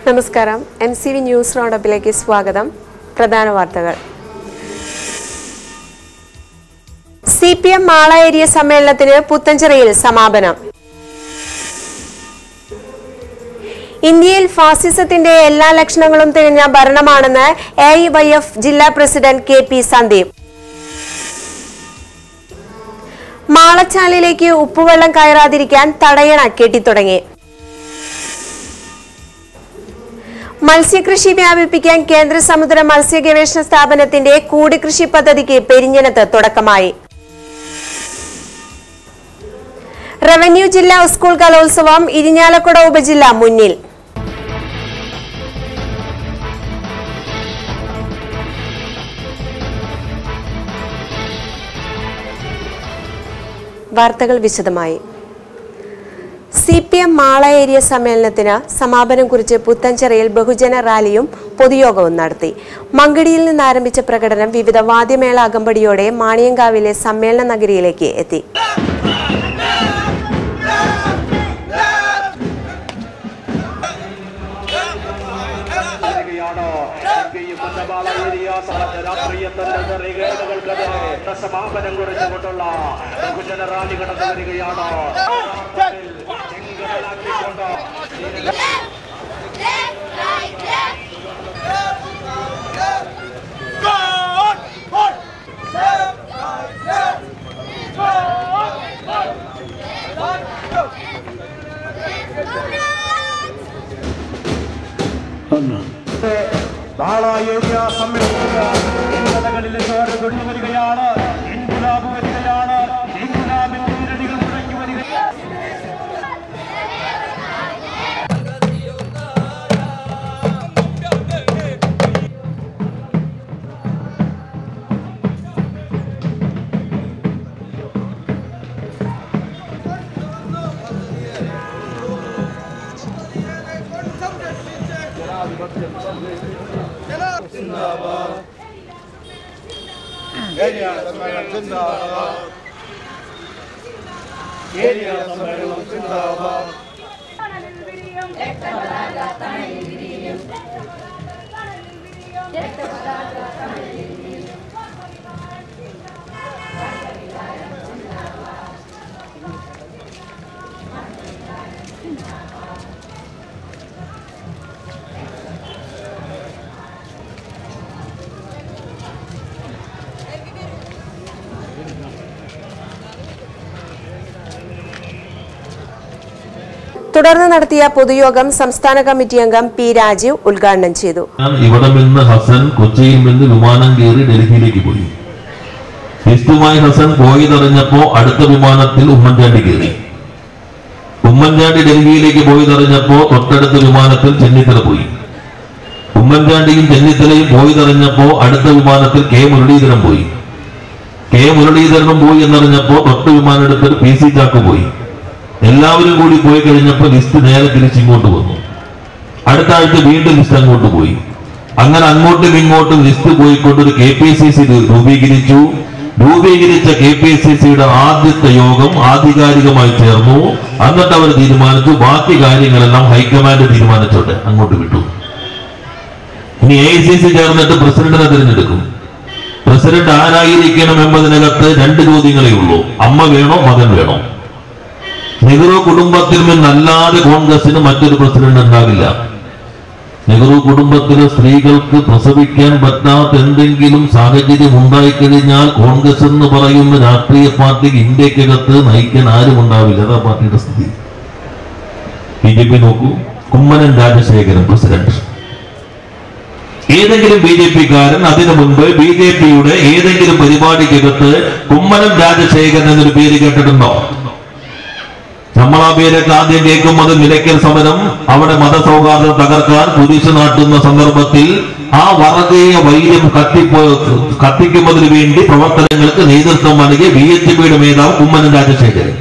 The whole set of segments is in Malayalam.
നമസ്കാരം എൻ സി വി ന്യൂസ് റൗണ്ടപ്പിലേക്ക് സ്വാഗതം പ്രധാന വാർത്തകൾ C P M Mala area സമ്മേളനത്തിന് പുത്തഞ്ചിറയിൽ സമാപനം ഇന്ത്യയിൽ ഫാസിസത്തിന്റെ എല്ലാ ലക്ഷണങ്ങളും തികഞ്ഞ ഭരണമാണെന്ന് എ വൈ എഫ് ജില്ലാ പ്രസിഡന്റ് കെ പി സന്ദീപ് മാളച്ചാലിലേക്ക് ഉപ്പുവെള്ളം കയറാതിരിക്കാൻ തടയണ കെട്ടിത്തുടങ്ങി മത്സ്യകൃഷി വ്യാപിപ്പിക്കാൻ കേന്ദ്ര സമുദ്ര മത്സ്യ ഗവേഷണ സ്ഥാപനത്തിന്റെ കൂടികൃഷി പദ്ധതിക്ക് പെരിഞ്ഞനത്ത് തുടക്കമായി റവന്യൂ ജില്ലാ സ്കൂൾ കലോത്സവം ഇരിഞ്ഞാലക്കുട ഉപജില്ല മുന്നിൽ വാർത്തകൾ വിശദമായി C P M Mala area സമ്മേളനത്തിന് സമാപനം കുറിച്ച് പുത്തഞ്ചിറയിൽ ബഹുജന റാലിയും പൊതുയോഗവും നടത്തി മങ്കടിയിൽ നിന്ന് ആരംഭിച്ച പ്രകടനം വിവിധ വാദ്യമേള അകമ്പടിയോടെ മാണിയങ്കാവിലെ സമ്മേളന നഗരിയിലേക്ക് എത്തി വരികയാണ് ഇന്ത്യയും മഞ്ഞമാള ഏരിയ സമഗ്ര രാഷ്ട്രീയത്തിന്റെ നെറികേടുകൾക്കെതിരെ സമാപനം കുറിച്ചുകൊണ്ടുള്ള ബഹുജന റാലി കടന്നു വരികയാണ് ചെങ്കടലാക്കിക്കൊണ്ട് നാളെ ഏരിയ സമ്മേളനത്തിൽ ഇന്നലകളിലേക്ക് കടന്നു വരികയാണ് ഇൻകുലാബ് വരികയാണ് ഇൻകുലാബിന്റെ ഈരടികൾ മുഴങ്ങി വരികയാണ് തുടർന്ന് നടത്തിയ പൊതുയോഗം സംസ്ഥാന കമ്മിറ്റി അംഗം പി രാജീവ് ഉദ്ഘാടനം ചെയ്തു ഞാൻ ഇവിടെ നിന്ന് ഹസൻ കൊച്ചിയിൽ നിന്ന് വിമാനം കയറി ഡൽഹിയിലേക്ക് പോയി ലിസ്റ്റുമായി ഹസൻ പോയതറിഞ്ഞപ്പോ അടുത്ത വിമാനത്തിൽ ഉമ്മൻചാണ്ടി കയറി ഉമ്മൻചാണ്ടി ഡൽഹിയിലേക്ക് പോയതറിഞ്ഞപ്പോ തൊട്ടടുത്ത വിമാനത്തിൽ ചെന്നിത്തല പോയി ഉമ്മൻചാണ്ടിയും ചെന്നിത്തലയും പോയതറിഞ്ഞപ്പോ അടുത്ത വിമാനത്തിൽ കെ മുരളീധരൻ പോയി കെ മുരളീധരനും പോയി എന്നറിഞ്ഞപ്പോ തൊട്ട് വിമാനമെടുത്തൊരു പി സി ചാക്ക് പോയി എല്ലാവരും കൂടി പോയി കഴിഞ്ഞപ്പോ ലിസ്റ്റ് നേരെ തിരിച്ചിങ്ങോട്ട് വന്നു അടുത്ത ആഴ്ച വീണ്ടും ലിസ്റ്റ് അങ്ങോട്ട് പോയി അങ്ങനെ അങ്ങോട്ടും ഇങ്ങോട്ടും ലിസ്റ്റ് പോയിക്കൊണ്ട് ഒരു കെ പി സി സി രൂപീകരിച്ചു രൂപീകരിച്ച കെ പി സി സിയുടെ ആദ്യത്തെ യോഗം ആധികാരികമായി ചേർന്നു എന്നിട്ട് അവർ തീരുമാനിച്ചു ബാക്കി കാര്യങ്ങളെല്ലാം ഹൈക്കമാൻഡ് തീരുമാനിച്ചോട്ടെ അങ്ങോട്ട് വിട്ടു ഇനി എ സി സി ചേർന്നിട്ട് പ്രസിഡന്റിനെ തിരഞ്ഞെടുക്കും പ്രസിഡന്റ് ആരായിരിക്കണം എന്നതിനകത്ത് രണ്ട് ചോദ്യങ്ങളേ ഉള്ളൂ അമ്മ വേണോ മകൻ വേണോ നെഹ്റു കുടുംബത്തിൽ നിന്നല്ലാതെ കോൺഗ്രസിന് മറ്റൊരു പ്രസിഡന്റ് ഉണ്ടാകില്ല നെഹ്റു കുടുംബത്തിലെ സ്ത്രീകൾക്ക് പ്രസവിക്കാൻ പറ്റാത്ത എന്തെങ്കിലും സാഹചര്യം ഉണ്ടായിക്കഴിഞ്ഞാൽ കോൺഗ്രസ് എന്ന് പറയുന്ന രാഷ്ട്രീയ പാർട്ടിക്ക് ഇന്ത്യക്കകത്ത് നയിക്കാൻ ആരും ഉണ്ടാവില്ല അതാ പാർട്ടിയുടെ സ്ഥിതി ബി ജെ പി നോക്കൂ കുമ്മനം രാജശേഖരൻ പ്രസിഡന്റ് ഏതെങ്കിലും ബി ജെ പിക്കാരൻ അതിനു മുൻപ് ബി ജെ പിയുടെ ഏതെങ്കിലും പരിപാടിക്കകത്ത് കുമ്മനം രാജശേഖരൻ എന്നൊരു പേര് കേട്ടിട്ടുണ്ടോ നമ്മൾ ആ പേരൊക്കെ ആദ്യം കേൾക്കും അത് നിലയ്ക്കൽ സമരം അവിടെ മതസൗഹാർദ്ദം തകർക്കാൻ കുരിശ് നാട്ടുന്ന സന്ദർഭത്തിൽ ആ വർഗീയ വൈര്യം കത്തിപ്പോ കത്തിക്കുന്നതിന് വേണ്ടി പ്രവർത്തനങ്ങൾക്ക് നേതൃത്വം നൽകിയ ബി എച്ച് പിയുടെ മേധാവ് Kummanam Rajasekharan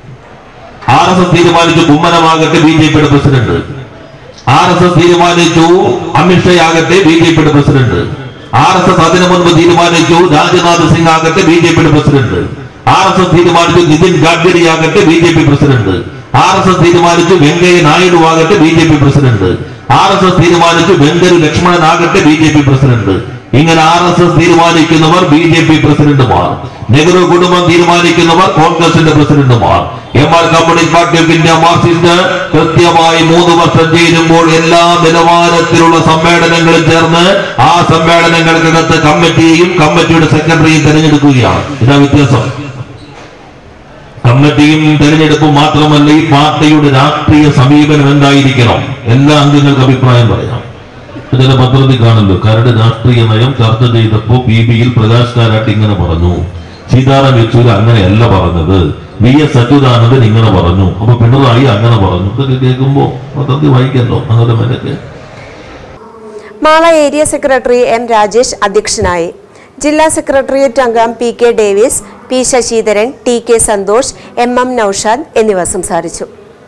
R S S തീരുമാനിച്ചു കുമ്മനമാകട്ടെ ബി ജെ പിയുടെ പ്രസിഡന്റ് ആർ എസ് എസ് തീരുമാനിച്ചു അമിത്ഷായാകട്ടെ ബി ജെ പിയുടെ പ്രസിഡന്റ് ആർ എസ് എസ് അതിനു മുൻപ് തീരുമാനിച്ചു രാജ്നാഥ് സിംഗ് ആകട്ടെ ബി ജെ പിയുടെ പ്രസിഡന്റ് ആർ എസ് എസ് തീരുമാനിച്ചു നിതിൻ ഗഡ്കരി ആകട്ടെ B J P president R S S തീരുമാനിച്ചു വെങ്കയ്യ നായിഡു ആകട്ടെ B J P president R S S തീരുമാനിച്ചു വെങ്കരു ലക്ഷ്മണനാകട്ടെ ബി ജെ പി പ്രസിഡന്റ് ഇങ്ങനെ ആർ എസ് എസ് തീരുമാനിക്കുന്നവർ ബി ജെ പി പ്രസിഡന്റുമാർ നെഹ്റു കുടുംബം തീരുമാനിക്കുന്നവർ കോൺഗ്രസിന്റെ പ്രസിഡന്റുമാർ M R communist party of India Marxist കൃത്യമായി മൂന്ന് വർഷം ചേരുമ്പോൾ എല്ലാ നിലവാരത്തിലുള്ള സമ്മേളനങ്ങളും ചേർന്ന് ആ സമ്മേളനങ്ങൾക്കകത്ത് കമ്മിറ്റിയെയും കമ്മിറ്റിയുടെ സെക്രട്ടറിയും തെരഞ്ഞെടുക്കുകയാണ് ഇതാ വ്യത്യാസം കമ്മിറ്റിയും തെരഞ്ഞെടുപ്പും മാത്രമല്ല ഈ പാർട്ടിയുടെ രാഷ്ട്രീയ സമീപനം എന്തായിരിക്കണം എല്ലാ അംഗങ്ങൾക്ക് അഭിപ്രായം പറയാം ചില പത്രത്തിൽ കാണുമല്ലോ കരട് രാഷ്ട്രീയ നയം ചർച്ച ചെയ്തപ്പോ പി ബിയിൽ പ്രകാശ് കാരാട്ട് ഇങ്ങനെ പറഞ്ഞു സീതാറാം യെച്ചൂരി അങ്ങനെയല്ല പറഞ്ഞത് വി എസ് അച്യുതാനന്ദൻ ഇങ്ങനെ പറഞ്ഞു അപ്പൊ പിണറായി അങ്ങനെ പറഞ്ഞു ഇതൊക്കെ കേൾക്കുമ്പോ പത്രത്തിൽ വായിക്കല്ലോ അങ്ങനെ മേലൊക്കെ Mala area secretary M Rajesh അധ്യക്ഷനായി ജില്ലാ സെക്രട്ടേറിയറ്റ് അംഗം P K Davis P Sasidharan T K Santhosh M M Naushad എന്നിവർ സംസാരിച്ചു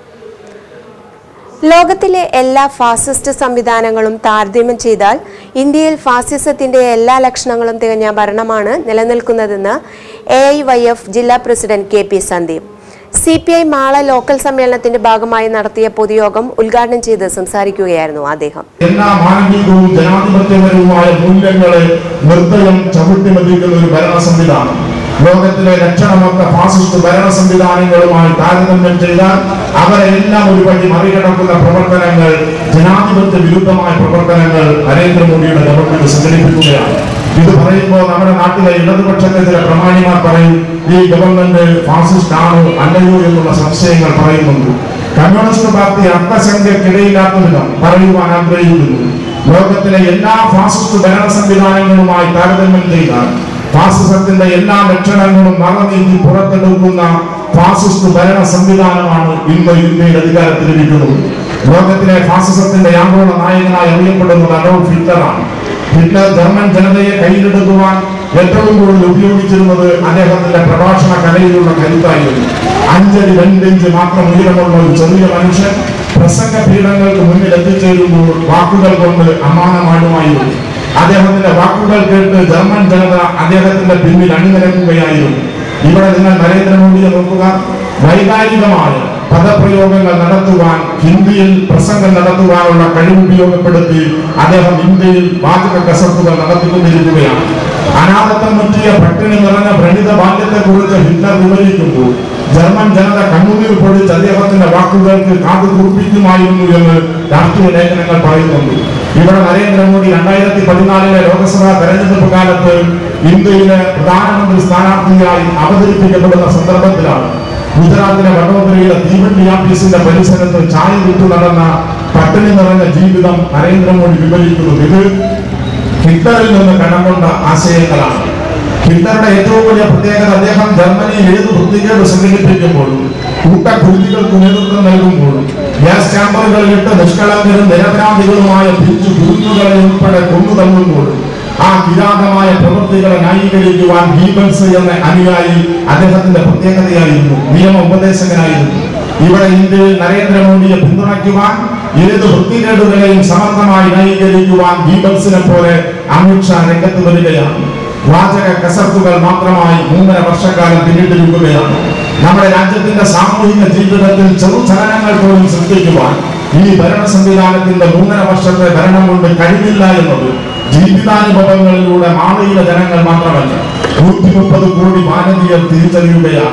ലോകത്തിലെ എല്ലാ ഫാസിസ്റ്റ് സംവിധാനങ്ങളും താരതമ്യം ചെയ്താൽ ഇന്ത്യയിൽ ഫാസിസത്തിന്റെ എല്ലാ ലക്ഷണങ്ങളും തികഞ്ഞ ഭരണമാണ് നിലനിൽക്കുന്നതെന്ന് എ ഐ വൈ എഫ് ജില്ലാ president K P Sandeep C P I Mala local സമ്മേളനത്തിന്റെ ഭാഗമായി നടത്തിയ പൊതുയോഗം ഉദ്ഘാടനം ചെയ്ത് സംസാരിക്കുകയായിരുന്നു അദ്ദേഹം എല്ലാ മാനവികവും ജനാധിപത്യപരവുമായ മൂല്യങ്ങളെ നിർദ്ദയം ചവിട്ടിമതിക്കുന്ന ഒരു ഭരണ സംവിധാനം ലോകത്തിലെ ലക്ഷണമൊത്ത ഫാസിസ്റ്റ് ഭരണ സംവിധാനങ്ങളുമായി താരതമ്യം ചെയ്താൽ അവരെ എല്ലാം ഒരു വഴി മറികടക്കുന്ന പ്രവർത്തനങ്ങൾ ജനാധിപത്യ വിരുദ്ധമായ പ്രവർത്തനങ്ങൾ നരേന്ദ്രമോദിയുടെ ഗവൺമെന്റ് സംഘടിപ്പിക്കുകയാണ് ഇത് പറയുമ്പോൾ നമ്മുടെ നാട്ടിലെ ഇടതുപക്ഷത്തെ ചില പ്രമാണിമാർ പറയും ഈ ഗവൺമെന്റ് ഫാസിസ്റ്റ് ആണോ അല്ലയോ എന്നുള്ള സംശയങ്ങൾ പറയുന്നുണ്ട് കമ്മ്യൂണിസ്റ്റ് പാർട്ടി അർത്ഥസംഖ്യക്കിടയില്ലാത്ത വിധം പറയുവാൻ ആഗ്രഹിക്കുന്നു ലോകത്തിലെ എല്ലാ ഫാസിസ്റ്റ് ഭരണ സംവിധാനങ്ങളുമായി താരതമ്യം ചെയ്താൽ ഫാസിസത്തിന്റെ എല്ലാ ലക്ഷണങ്ങളും മറനീക്കി പുറത്തെടുക്കുന്ന ഫാസിസ്റ്റ് ഭരണ സംവിധാനമാണ് ഇന്ന് ഇന്ത്യയിൽ അധികാരത്തിലിരിക്കുന്നത് ലോകത്തിലെ ഫാസിസത്തിന്റെ ആഗോള നായകനായി അറിയപ്പെടുന്നത് അഡോൾഫ് ഹിറ്റ്ലറാണ് ഹിറ്റ്ലർ ജർമ്മൻ ജനതയെ കയ്യിലെടുക്കുവാൻ ഏറ്റവും കൂടുതൽ ഉപയോഗിച്ചിരുന്നത് അദ്ദേഹത്തിന്റെ പ്രഭാഷണ കലയിലുള്ള കരുത്തായിരുന്നു അഞ്ചടി രണ്ടിഞ്ച് മാത്രം ഉയരമുള്ള ഒരു ചെറിയ മനുഷ്യൻ പ്രസംഗ പീഠങ്ങൾക്ക് മുന്നിൽ എത്തിച്ചേരുമ്പോൾ വാക്കുകൾ കൊണ്ട് അമ്മാനമാടുമായിരുന്നു അദ്ദേഹത്തിന്റെ വാക്കുകൾ കേട്ട് ജർമ്മൻ ജനത അദ്ദേഹത്തിന്റെ പിന്നിൽ അണിനിരക്കുകയായിരുന്നു ഇവിടെ നിങ്ങൾ നരേന്ദ്രമോദിയെ നോക്കുക വൈകാരികമായ പദപ്രയോഗങ്ങൾ നടത്തുവാൻ ഹിന്ദിയിൽ പ്രസംഗം നടത്തുവാനുള്ള കഴിവ് ഉപയോഗപ്പെടുത്തി അദ്ദേഹം ഇന്ത്യയിൽ വാചക കസർത്തുകൾ നടത്തിക്കൊണ്ടിരിക്കുകയാണ് അനാഥത്വം മുറ്റിയ പട്ടിണി നിറഞ്ഞ വ്രണിത ബാല്യത്തെ കുറിച്ച് ഹിറ്റ്ലർ വിവരിക്കുമ്പോൾ ജർമ്മൻ ജനത കണ്ണുനീർ പൊടിച്ച് അദ്ദേഹത്തിന്റെ വാക്കുകൾക്ക് കാതു കുറിപ്പിക്കുമായിരുന്നു എന്ന് രാഷ്ട്രീയ ലേഖനങ്ങൾ പറയുന്നുണ്ട് ഇവിടെ നരേന്ദ്രമോദി രണ്ടായിരത്തി പതിനാലിലെ ലോക്സഭാ തെരഞ്ഞെടുപ്പ് കാലത്ത് ഇന്ത്യയിലെ പ്രധാനമന്ത്രി സ്ഥാനാർത്ഥിയായി അവതരിപ്പിക്കപ്പെടുന്ന സന്ദർഭത്തിലാണ് ഗുജറാത്തിലെ വഡോദരയിലെ തീവണ്ടി ഓഫീസിന്റെ പരിസരത്ത് ചായ വിട്ടു നടന്ന പട്ടിണി നിറഞ്ഞ ജീവിതം നരേന്ദ്രമോദി വിവരിക്കുന്നത് ഇത് ഹിറ്റ്ലറിൽ നിന്ന് കടംകൊണ്ട ആശയങ്ങളാണ് ഹിറ്റ്ലറുടെ ഏറ്റവും വലിയ പ്രത്യേകത അദ്ദേഹം ജർമ്മനിയിൽ ഏത് വൃത്തികേട് സംഘടിപ്പിക്കുമ്പോഴും കൂട്ടക്കുരുതികൾക്ക് നേതൃത്വം നൽകുമ്പോഴും ഗ്യാസ് ചാമ്പറുകളിലിട്ട് നിഷ്കളങ്കരും നിരപരാധികളുമായ പിരിച്ചു കുരുന്നുകളെ ഉൾപ്പെടെ കൊന്നു തള്ളുമ്പോഴും ആ കിരാതമായ പ്രവൃത്തികളെ ന്യായീകരിക്കുവാൻ ഗീബൽസ് എന്ന അനുയായി അദ്ദേഹത്തിന്റെ പ്രത്യേകതയായിരുന്നു നിയമ ഉപദേശകനായിരുന്നു ഇവിടെ ഇന്ത്യയിൽ നരേന്ദ്രമോദിയെ പിന്തുണയ്ക്കുവാൻ ഏത് വൃത്തികേടുകളെയും സമർത്ഥമായി ന്യായീകരിക്കുവാൻ ഗീബൽസിനെ പോലെ അമിത്ഷാ രംഗത്ത് വരികയാണ് വാചക കസർത്തുകൾ മാത്രമായി മൂന്നര വർഷക്കാലം പിന്നിട്ടിരിക്കുകയാണ് നമ്മുടെ രാജ്യത്തിന്റെ സാമൂഹിക ജീവിതത്തിൽ ചെറുചലനങ്ങൾ പോലും സൃഷ്ടിക്കുവാൻ ഈ ഭരണ സംവിധാനത്തിന്റെ മൂന്നര വർഷത്തെ ഭരണം കൊണ്ട് കഴിഞ്ഞില്ല എന്നത് ജീവിതാനുഭവങ്ങളിലൂടെ മാളിയിലെ ജനങ്ങൾ മാത്രമല്ല നൂറ്റി മുപ്പത് കോടി മാനവീയർ തിരിച്ചറിയുകയാണ്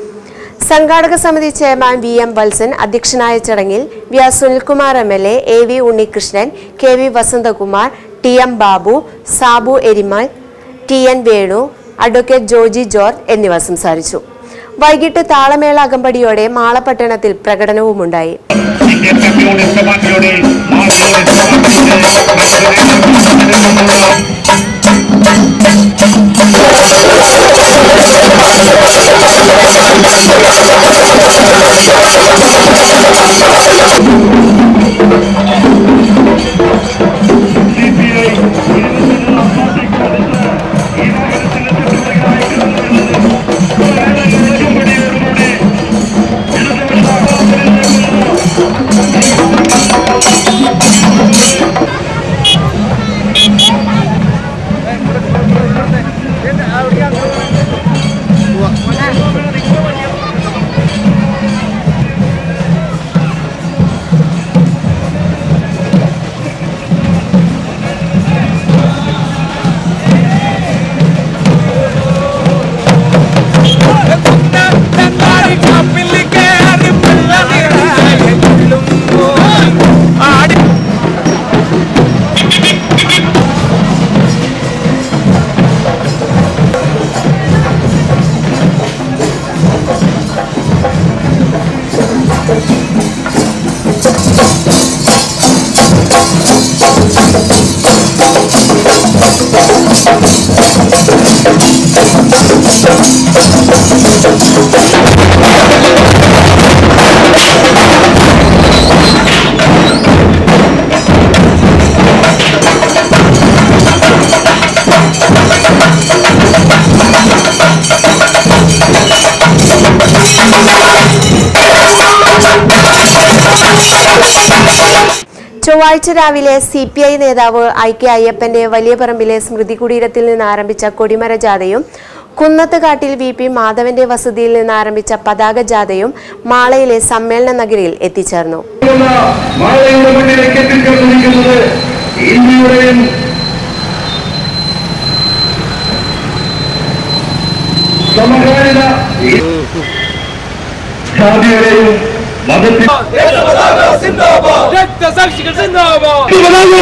സംഘാടക സമിതി ചെയർമാൻ വി എം വത്സൻ അധ്യക്ഷനായ ചടങ്ങിൽ V R Sunilkumar M L A A V Unnikrishnan K V Vasanthakumar T M Babu Sabu Erimal T N Venu advocate Joji George എന്നിവർ സംസാരിച്ചു വൈകിട്ട് താളമേള അകമ്പടിയോടെ മാളപട്ടണത്തിൽ പ്രകടനവുമുണ്ടായി ഇന്ത്യൻ കമ്മ്യൂണിസ്റ്റ് പാർട്ടിയുടെ മാർക്സിസ്റ്റ് പാർട്ടിയുടെ ചൊവ്വാഴ്ച രാവിലെ സി പി ഐ നേതാവ് ഐ കെ അയ്യപ്പന്റെ വലിയ പറമ്പിലെ സ്മൃതി കുടീരത്തിൽ നിന്ന് ആരംഭിച്ച കൊടിമര ജാഥയും കുന്നത്തുകാട്ടിൽ വി പി മാധവന്റെ വസതിയിൽ നിന്ന് ആരംഭിച്ച പതാക ജാഥയും മാളയിലെ സമ്മേളന നഗരിയിൽ എത്തിച്ചേർന്നു ഉള്ള മാളയുടെ മുന്നിലേക്ക് എത്തിച്ചേർന്നിരിക്കുന്നത് ഇന്ത്യയുടെയും സമകാലിക ജാതിയുടെയും മതത്തിൽ രക്തസാക്ഷികൾ സിന്ദാബാദ്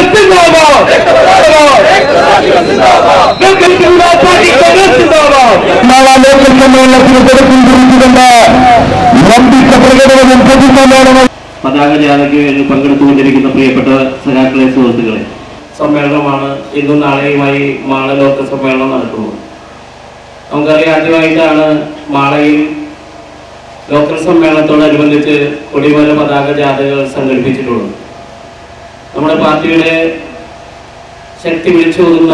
നാളെ ലോക്കൽ സമ്മേളനത്തിന് തുടക്കം കുറിച്ചുകൊണ്ട് വമ്പിച്ച പ്രകടനവും പൊതുസമ്മേളനവും പതാക ജാഥയ്ക്ക് വേണ്ടി പങ്കെടുത്തുകൊണ്ടിരിക്കുന്ന പ്രിയപ്പെട്ട സഖാക്കളെ സുഹൃത്തുക്കളെ സമ്മേളനമാണ് ഇന്നും നാളെയുമായി മാള ലോക സമ്മേളനം നടക്കുന്നത് നമുക്കറിയാം ആദ്യമായിട്ടാണ് മാളയിൽ ലോക്കൽ സമ്മേളനത്തോടനുബന്ധിച്ച് കൊടിമര പതാക ജാഥകൾ സംഘടിപ്പിച്ചിട്ടുള്ളത് നമ്മുടെ പാർട്ടിയുടെ ശക്തി വിളിച്ചോതുന്ന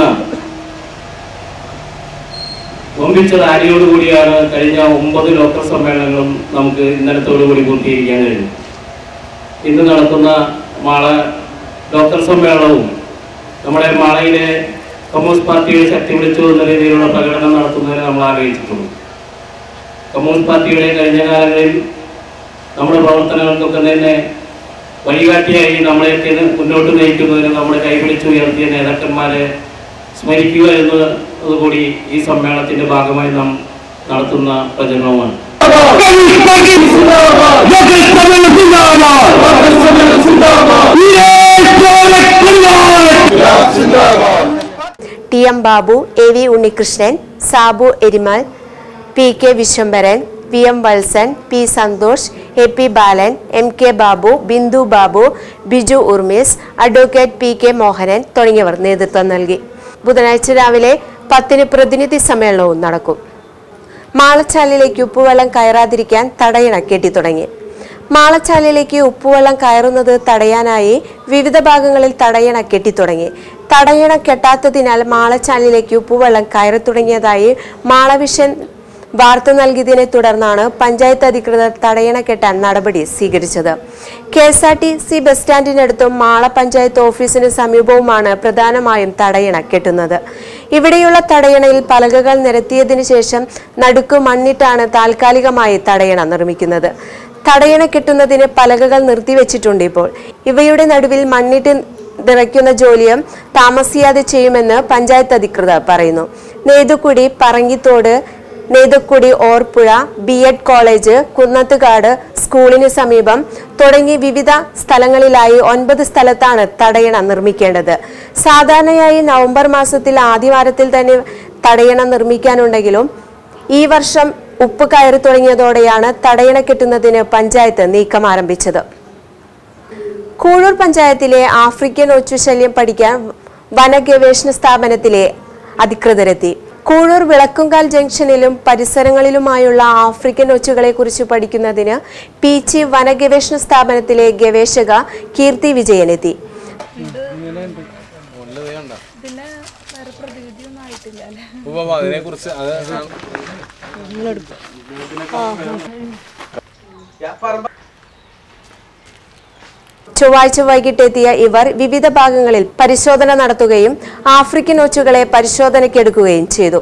ഒമ്പിച്ച റാലിയോടുകൂടിയാണ് കഴിഞ്ഞ ഒമ്പത് ലോക്കൽ സമ്മേളനങ്ങളും നമുക്ക് ഇന്നലത്തോടുകൂടി പൂർത്തീകരിക്കാൻ കഴിഞ്ഞു ഇന്ന് നടക്കുന്ന മാള ലോക്കൽ സമ്മേളനവും നമ്മുടെ മാളയിലെ കമ്മ്യൂണിസ്റ്റ് പാർട്ടിയുടെ ശക്തി വിളിച്ചു എന്ന രീതിയിലുള്ള പ്രകടനം നടത്തുന്നതിന് നമ്മൾ ആഗ്രഹിച്ചിട്ടുണ്ട് കമ്മ്യൂണിസ്റ്റ് പാർട്ടിയുടെ കഴിഞ്ഞ കാലങ്ങളിൽ നമ്മുടെ പ്രവർത്തനങ്ങൾക്കൊക്കെ തന്നെ വഴികാട്ടിയായി നമ്മളെയൊക്കെ മുന്നോട്ട് നയിക്കുന്നതിന് നമ്മുടെ കൈപിടിച്ച് ഉയർത്തിയ നേതാക്കന്മാരെ സ്മരിക്കുക എന്നതുകൂടി ഈ സമ്മേളനത്തിന്റെ ഭാഗമായി നാം നടത്തുന്ന പ്രചരണവുമാണ് T M Babu A V Unnikrishnan Sabu Erimal P K Viswambharan V M Valsan P Santhosh A P Balan M K Babu Bindu Babu Biju ഉർമിസ് അഡ്വക്കേറ്റ് പി കെ മോഹനൻ തുടങ്ങിയവർ നേതൃത്വം നൽകി ബുധനാഴ്ച രാവിലെ പത്തിന് പ്രതിനിധി സമ്മേളനവും നടക്കും മാളച്ചാലിലേക്ക് ഉപ്പുവെള്ളം കയറാതിരിക്കാൻ തടയണ കെട്ടിത്തുടങ്ങി മാളച്ചാലിലേക്ക് ഉപ്പുവെള്ളം കയറുന്നത് തടയാനായി വിവിധ ഭാഗങ്ങളിൽ തടയണ കെട്ടിത്തുടങ്ങി തടയണ കെട്ടാത്തതിനാൽ മാളച്ചാലിലേക്ക് ഉപ്പുവെള്ളം കയറി തുടങ്ങിയതായി മാളവിഷൻ വാർത്ത നൽകിയതിനെ തുടർന്നാണ് പഞ്ചായത്ത് അധികൃതർ തടയണ കെട്ടാൻ നടപടി സ്വീകരിച്ചത് K S R T C bus സ്റ്റാൻഡിനടുത്തും മാള പഞ്ചായത്ത് ഓഫീസിന് സമീപവുമാണ് പ്രധാനമായും തടയണ കെട്ടുന്നത് ഇവിടെയുള്ള തടയണയിൽ പലകകൾ നിരത്തിയതിനു ശേഷം നടുക്ക് മണ്ണിട്ടാണ് താൽക്കാലികമായി തടയണ നിർമ്മിക്കുന്നത് തടയണ കെട്ടുന്നതിന് പലകകൾ നിർത്തിവെച്ചിട്ടുണ്ട് ഇപ്പോൾ ഇവയുടെ നടുവിൽ മണ്ണിട്ട് നിറയ്ക്കുന്ന ജോലിയും താമസിയാതെ ചെയ്യുമെന്ന് പഞ്ചായത്ത് അധികൃതർ പറയുന്നു Neythukkudi Parankithodu Neythukkudi Orppuzha B Ed college Kunnathukad സ്കൂളിന് സമീപം തുടങ്ങി വിവിധ സ്ഥലങ്ങളിലായി ഒൻപത് സ്ഥലത്താണ് തടയണ നിർമ്മിക്കേണ്ടത് സാധാരണയായി നവംബർ മാസത്തിൽ ആദ്യവാരത്തിൽ തന്നെ തടയണ നിർമ്മിക്കാനുണ്ടെങ്കിലും ഈ വർഷം ഉപ്പ് കയറി തുടങ്ങിയതോടെയാണ് തടയണ കെട്ടുന്നതിന് പഞ്ചായത്ത് നീക്കം ആരംഭിച്ചത് കൂഴൂർ പഞ്ചായത്തിലെ ആഫ്രിക്കൻ ഒച്ചുശല്യം പഠിക്കാൻ വനഗവേഷണ സ്ഥാപനത്തിലെ അധികൃതരെത്തി കൂഴൂർ വിളക്കുംകാൽ ജംഗ്ഷനിലും പരിസരങ്ങളിലുമായുള്ള ആഫ്രിക്കൻ ഒച്ചുകളെ കുറിച്ച് പഠിക്കുന്നതിന് പീച്ചി വനഗവേഷണ സ്ഥാപനത്തിലെ ഗവേഷക കീർത്തി വിജയനെത്തി അതിനെ കുറിച്ച് അത് ചൊവ്വാഴ്ച വൈകിട്ട് എത്തിയ ഇവർ വിവിധ ഭാഗങ്ങളിൽ പരിശോധന നടത്തുകയും ആഫ്രിക്കൻ ഒച്ചുകളെ പരിശോധനയ്ക്കെടുക്കുകയും ചെയ്തു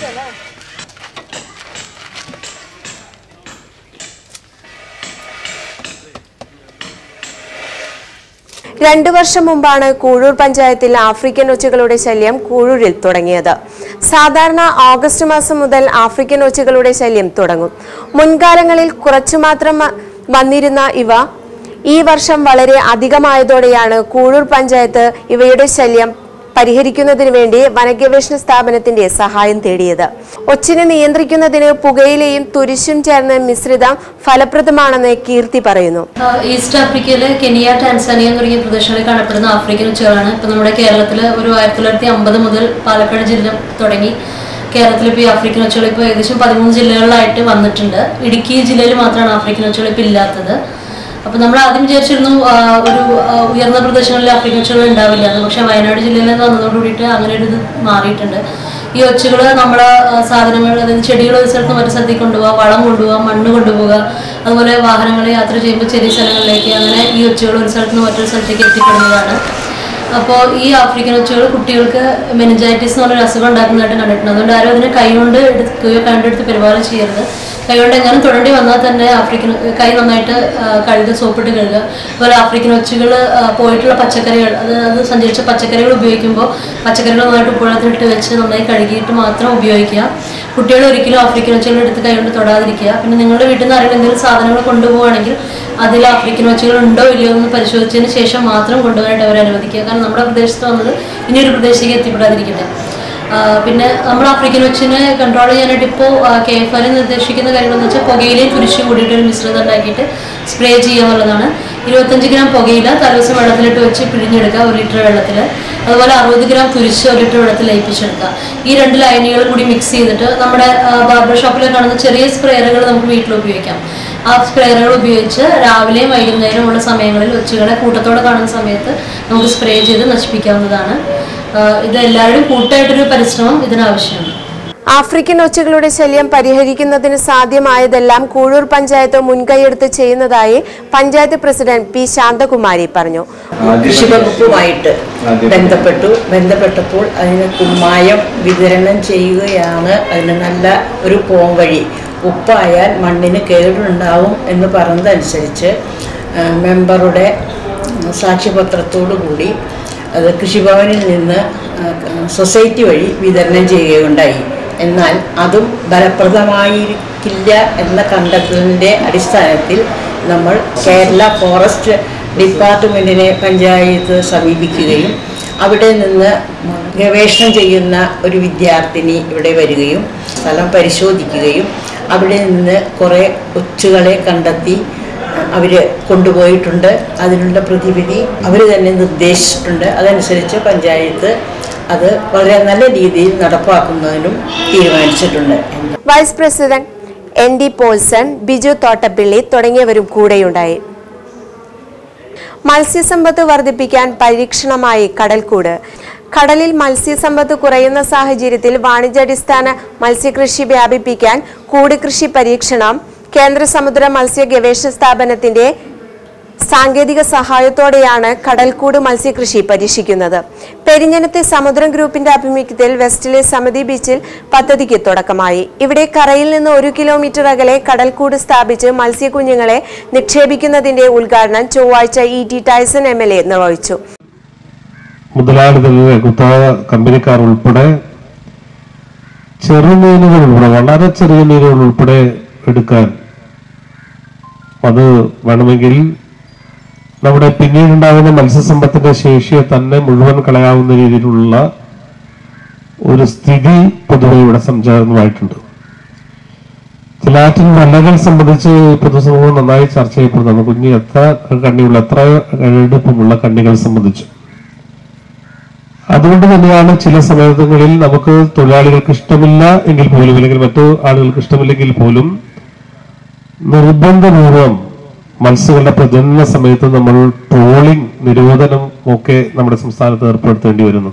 രണ്ടു വർഷം മുമ്പാണ് കൂഴൂർ പഞ്ചായത്തിൽ ആഫ്രിക്കൻ ഒച്ചുകളുടെ ശല്യം കൂഴൂരിൽ തുടങ്ങിയത് സാധാരണ ഓഗസ്റ്റ് മാസം മുതൽ ആഫ്രിക്കൻ ഒച്ചുകളുടെ ശല്യം തുടങ്ങും മുൻകാലങ്ങളിൽ കുറച്ചു മാത്രം വ- വന്നിരുന്ന ഇവ ഈ വർഷം വളരെ അധികമായതോടെയാണ് കൂഴൂർ പഞ്ചായത്ത് ഇവയുടെ ശല്യം പരിഹരിക്കുന്നതിന് വേണ്ടി വനഗവേഷണ സ്ഥാപനത്തിന്റെ സഹായം തേടിയത് ഒച്ചിനെ നിയന്ത്രിക്കുന്നതിന് പുകയിലയും തുരിശും ചേർന്ന് മിശ്രിതം ഫലപ്രദമാണെന്ന് കീർത്തി പറയുന്നു ആ, ഈസ്റ്റ് ആഫ്രിക്കയിലെ കെനിയ ടാൻസാനിയ തുടങ്ങിയ പ്രദേശങ്ങളിൽ കാണപ്പെടുന്ന ആഫ്രിക്കൻ ഉച്ചകളാണ് ഇപ്പം നമ്മുടെ കേരളത്തിൽ ഒരു ആയിരത്തി തൊള്ളായിരത്തി അമ്പത് മുതൽ പാലക്കാട് ജില്ല തുടങ്ങി കേരളത്തിൽ ഇപ്പോൾ ഈ ആഫ്രിക്കൻ ഉച്ചകൾ ഇപ്പോൾ ഏകദേശം പതിമൂന്ന് ജില്ലകളിലായിട്ട് വന്നിട്ടുണ്ട് ഇടുക്കി ജില്ലയിൽ മാത്രമാണ് ആഫ്രിക്കൻ ഉച്ചകൾ ഇപ്പോൾ ഇല്ലാത്തത് അപ്പോൾ നമ്മൾ ആദ്യം വിചാരിച്ചിരുന്നു ആ, ഒരു ആ, ഉയർന്ന പ്രദേശങ്ങളിൽ ആഫ്രിക്കൻ ഉച്ചകൾ ഉണ്ടാവില്ല എന്ന് പക്ഷേ വയനാട് ജില്ലയിൽ നിന്ന് വന്നതോട് കൂടിയിട്ട് അങ്ങനെ ഒരു ഇത് മാറിയിട്ടുണ്ട് ഈ ഒച്ചുകൾ നമ്മളെ ആ, സാധനങ്ങൾ അതായത് ചെടികൾ ഒരു സ്ഥലത്ത് മറ്റു സ്ഥലത്തേക്ക് കൊണ്ടുപോകുക വളം കൊണ്ടുപോകുക മണ്ണ് കൊണ്ടുപോകുക അതുപോലെ വാഹനങ്ങൾ യാത്ര ചെയ്യുമ്പോൾ ചെറിയ സ്ഥലങ്ങളിലേക്ക് അങ്ങനെ ഈ ഒച്ചുകൾ ഒരു സ്ഥലത്ത് നിന്ന് മറ്റൊരു സ്ഥലത്തേക്ക് എത്തിപ്പെടുന്നതാണ് അപ്പോൾ ഈ ആഫ്രിക്കൻ ഒച്ചുകൾ കുട്ടികൾക്ക് മെനിഞ്ചൈറ്റിസ് എന്ന് പറഞ്ഞൊരു അസുഖം ഉണ്ടാക്കുന്നതായിട്ട് കണ്ടിട്ടുണ്ട് അതുകൊണ്ട് ആരും അതിനെ കൈകൊണ്ട് എടുക്കുകയോ കണ്ടെടുത്ത് പെരുമാറുകയോ ചെയ്യരുത് കൈകൊണ്ട് എങ്ങനെ തൊടേണ്ടി വന്നാൽ തന്നെ ആഫ്രിക്കൻ കൈ നന്നായിട്ട് ആ, കഴുകുക സോപ്പിട്ട് കഴുകുക അതുപോലെ ആഫ്രിക്കൻ ഒച്ചുകൾ പോയിട്ടുള്ള പച്ചക്കറികൾ അത് അത് സഞ്ചരിച്ച പച്ചക്കറികൾ ഉപയോഗിക്കുമ്പോൾ പച്ചക്കറികൾ നന്നായിട്ട് ഉപ്പുവെള്ളത്തിലിട്ട് വെച്ച് നന്നായി കഴുകിയിട്ട് മാത്രം ഉപയോഗിക്കുക കുട്ടികൾ ഒരിക്കലും ആഫ്രിക്കൻ ഒച്ചുകൾ എടുത്ത് കൈകൊണ്ട് തൊടാതിരിക്കുക പിന്നെ നിങ്ങളുടെ വീട്ടിൽ നിന്ന് ആരെങ്കിലും എന്തെങ്കിലും സാധനങ്ങൾ കൊണ്ടുപോവുകയാണെങ്കിൽ അതിൽ ആഫ്രിക്കൻ ഒച്ചുകൾ ഉണ്ടോ ഇല്ലയോ എന്ന് പരിശോധിച്ചതിന് ശേഷം മാത്രം കൊണ്ടുപോകാനായിട്ട് അവരെ അനുവദിക്കുക കാരണം നമ്മുടെ പ്രദേശത്ത് വന്നത് ഇനിയൊരു പ്രദേശത്തേക്ക് എത്തിപ്പെടാതിരിക്കട്ടെ ആ, പിന്നെ നമ്മൾ ആഫ്രിക്കൻ ഒച്ചിനെ കൺട്രോൾ ചെയ്യാനായിട്ട് ഇപ്പോൾ കെ എഫ് ആർ നിർദ്ദേശിക്കുന്ന കാര്യങ്ങളെന്ന് വെച്ചാൽ പുകയിലയും കുരിശും കൂടിയിട്ട് ഒരു മിശ്രിതം ഉണ്ടാക്കിയിട്ട് സ്പ്രേ ചെയ്യുക എന്നുള്ളതാണ് ഇരുപത്തഞ്ച് ഗ്രാം പുകയില തലേദിവസം വെള്ളത്തിലിട്ട് വെച്ച് പിഴിഞ്ഞെടുക്കുക ഒരു ലിറ്റർ വെള്ളത്തിൽ അതുപോലെ അറുപത് ഗ്രാം കുരിശ് ഒരു ലിറ്റർ വെള്ളത്തിൽ ലയിപ്പിച്ചെടുക്കുക ഈ രണ്ട് ലൈനുകൾ കൂടി മിക്സ് ചെയ്തിട്ട് നമ്മുടെ ബാർബർ ഷോപ്പിൽ കാണുന്ന ചെറിയ സ്പ്രേയറുകൾ നമുക്ക് വീട്ടിൽ ഉപയോഗിക്കാം ആ സ്പ്രേയറുകൾ ഉപയോഗിച്ച് രാവിലെയും വൈകുന്നേരവും ഉള്ള സമയങ്ങളിൽ ഒച്ചുകളെ കൂട്ടത്തോടെ കാണുന്ന സമയത്ത് നമുക്ക് സ്പ്രേ ചെയ്ത് നശിപ്പിക്കാവുന്നതാണ് ആ, ഇത് എല്ലാവരുടെയും കൂട്ടായിട്ടൊരു പരിശ്രമം ഇതിനാവശ്യമാണ് ആഫ്രിക്കൻ ഒച്ചുകളുടെ ശല്യം പരിഹരിക്കുന്നതിന് സാധ്യമായതെല്ലാം കൂഴൂർ പഞ്ചായത്ത് മുൻകൈയെടുത്ത് ചെയ്യുന്നതായി പഞ്ചായത്ത് പ്രസിഡന്റ് പി ശാന്തകുമാരി പറഞ്ഞു കൃഷി വകുപ്പുമായിട്ട് ബന്ധപ്പെട്ടു ബന്ധപ്പെട്ടപ്പോൾ അതിന് കുമ്മായം വിതരണം ചെയ്യുകയാണ് അതിന് നല്ല ഒരു പോംവഴി ഉപ്പായാൽ മണ്ണിന് കേടുണ്ടാവും എന്ന് പറഞ്ഞതനുസരിച്ച് ആ, മെമ്പറുടെ സാക്ഷ്യപത്രത്തോടു കൂടി അത് കൃഷിഭവനിൽ നിന്ന് ആ, സൊസൈറ്റി വഴി വിതരണം ചെയ്യുകയുണ്ടായി എന്നാൽ അതും ഫലപ്രദമായിരിക്കില്ല എന്ന കണ്ടെത്തലിൻ്റെ അടിസ്ഥാനത്തിൽ നമ്മൾ കേരള ഫോറസ്റ്റ് ഡിപ്പാർട്ട്മെൻറ്റിനെ പഞ്ചായത്ത് സമീപിക്കുകയും അവിടെ നിന്ന് ഗവേഷണം ചെയ്യുന്ന ഒരു വിദ്യാർത്ഥിനി ഇവിടെ വരികയും സ്ഥലം പരിശോധിക്കുകയും അവിടെ നിന്ന് കുറേ ഒച്ചുകളെ കണ്ടെത്തി അവർ കൊണ്ടുപോയിട്ടുണ്ട് അതിനുള്ള പ്രതിവിധി അവർ തന്നെ നിർദ്ദേശിച്ചിട്ടുണ്ട് അതനുസരിച്ച് പഞ്ചായത്ത് അത് വളരെ നല്ല രീതിയിൽ നടപ്പാക്കുന്നതിനും തീരുമാനിച്ചിട്ടുണ്ട് vice president N D Paulson Biju Thottappilly തുടങ്ങിയവരും കൂടെയുണ്ടായി മത്സ്യസമ്പത്ത് വർദ്ധിപ്പിക്കാൻ പരീക്ഷണമായി കടൽക്കൂട് കടലിൽ മത്സ്യസമ്പത്ത് കുറയുന്ന സാഹചര്യത്തിൽ വാണിജ്യാടിസ്ഥാന മത്സ്യകൃഷി വ്യാപിപ്പിക്കാൻ കൂട് കൃഷി പരീക്ഷണം കേന്ദ്ര സമുദ്ര മത്സ്യ ഗവേഷണ സ്ഥാപനത്തിന്റെ സാങ്കേതിക സഹായത്തോടെയാണ് കടൽക്കൂട് മത്സ്യകൃഷി പരീക്ഷിക്കുന്നത് പെരിഞ്ഞനത്തെ സമുദ്രം ഗ്രൂപ്പിന്റെ ആഭിമുഖ്യത്തിൽ വെസ്റ്റിലെ സമിതി ബീച്ചിൽ പദ്ധതിക്ക് തുടക്കമായി ഇവിടെ കരയിൽ നിന്ന് ഒരു കിലോമീറ്റർ അകലെ കടൽക്കൂട് സ്ഥാപിച്ച് മത്സ്യക്കുഞ്ഞുങ്ങളെ നിക്ഷേപിക്കുന്നതിന്റെ ഉദ്ഘാടനം ചൊവ്വാഴ്ച E T Tyson M L A നിർവഹിച്ചു മുതലാളികൾ കുത്തക കമ്പനിക്കാർ ഉൾപ്പെടെ ചെറുമീനുകൾ ഉൾപ്പെടെ വളരെ ചെറിയ മീനുകൾ ഉൾപ്പെടെ എടുക്കാൻ അത് വേണമെങ്കിൽ നമ്മുടെ പിന്നീടുണ്ടാകുന്ന മത്സ്യസമ്പത്തിന്റെ ശേഷിയെ തന്നെ മുഴുവൻ കളയാവുന്ന രീതിയിലുള്ള ഒരു സ്ഥിതി പൊതുവെ ഇവിടെ സംജാതമായിട്ടുണ്ട് ചിലാറ്റിൻ വലകൾ സംബന്ധിച്ച് പൊതുസമൂഹം നന്നായി ചർച്ച ചെയ്യപ്പെടുന്നതാണ് കുഞ്ഞ് എത്ര കണ്ണിയുള്ള എത്ര എടുപ്പമുള്ള കണ്ണികൾ സംബന്ധിച്ച് അതുകൊണ്ട് തന്നെയാണ് ചില സമയങ്ങളിൽ നമുക്ക് തൊഴിലാളികൾക്ക് ഇഷ്ടമില്ല എങ്കിൽ പോലും അല്ലെങ്കിൽ മറ്റു ആളുകൾക്ക് ഇഷ്ടമില്ലെങ്കിൽ പോലും നിർബന്ധപൂർവം മത്സ്യങ്ങളുടെ പ്രജനന സമയത്ത് നമ്മൾ ട്രോളിംഗ് നിരോധനം ഒക്കെ നമ്മുടെ സംസ്ഥാനത്ത് ഏർപ്പെടുത്തേണ്ടി വരുന്നു